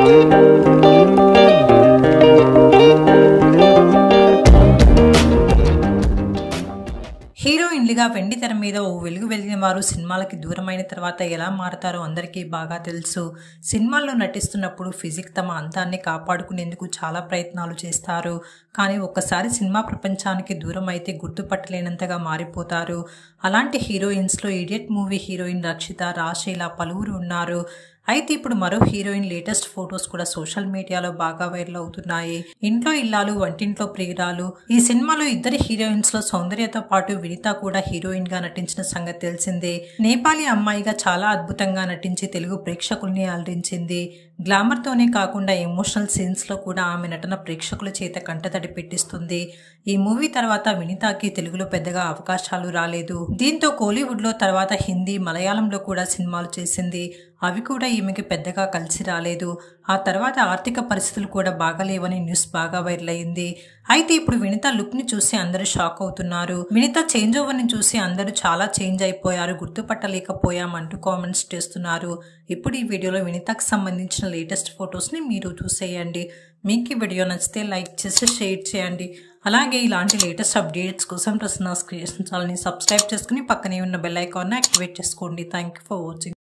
హీరోయిన్లుగా వెండి తెర మీద ఓ వెలుగు వెలిగిన వారు సినిమాలకి దూరమైన తర్వాత ఎలా మారతారో అందరికీ బాగా తెలుసు సినిమాల్లో నటిస్తున్నప్పుడు ఫిజిక్ తమ అందాన్ని కాపాడుకునేందుకు చాలా ప్రయత్నాలు చేస్తారు కానీ ఒక్కసారి సినిమా ప్రపంచానికి దూరం అయితే గుర్తుపట్టలేనంతగా మారిపోతారు అలాంటి హీరోయిన్స్లో idiot movie heroine Rakshitha Raasi ఇలా పలువురు ఉన్నారు అయితే ఇప్పుడు మరో హీరోయిన్ లేటెస్ట్ ఫొటోస్ కూడా సోషల్ మీడియాలో బాగా వైరల్ అవుతున్నాయి ఇంట్లో ఇల్లాలు వంటింట్లో ప్రియురాలు ఈ సినిమాలో ఇద్దరు హీరోయిన్స్ లో సౌందర్యతో పాటు వినిత కూడా హీరోయిన్ గా నటించిన సంగతి తెలిసిందే నేపాలీ అమ్మాయిగా చాలా అద్భుతంగా నటించి తెలుగు ప్రేక్షకుల్ని అలరించింది గ్లామర్ తోనే కాకుండా ఎమోషనల్ సీన్స్ లో కూడా ఆమె నటన ప్రేక్షకుల చేత కంటతడి పెట్టిస్తుంది ఈ మూవీ తర్వాత వినితాకి తెలుగులో పెద్దగా అవకాశాలు రాలేదు దీంతో కోలీవుడ్ లో తర్వాత హిందీ మలయాళంలో కూడా సినిమాలు చేసింది అవి కూడా ఈమెకి పెద్దగా కలిసి రాలేదు ఆ తర్వాత ఆర్థిక పరిస్థితులు కూడా బాగాలేవని న్యూస్ బాగా వైరల్ అయింది అయితే ఇప్పుడు వినిత లుక్ ని చూసి అందరూ షాక్ అవుతున్నారు వినిత చేంజ్ ఓవర్ ని చూసి అందరూ చాలా చేంజ్ అయిపోయారు గుర్తుపట్టలేకపోయామంటూ కామెంట్స్ చేస్తున్నారు ఇప్పుడు ఈ వీడియోలో వినితకు సంబంధించిన లేటెస్ట్ ఫొటోస్ ని మీరు చూసేయండి మీకు ఈ వీడియో నచ్చితే లైక్ చేసి షేర్ చేయండి అలాగే ఇలాంటి లేటెస్ట్ అప్డేట్స్ కోసం ప్రసన్న క్రియేషన్ ఛానల్ని సబ్స్క్రైబ్ చేసుకుని పక్కనే ఉన్న బెల్ ఐకాన్ని యాక్టివేట్ చేసుకోండి థ్యాంక్ యూ ఫర్ వాచింగ్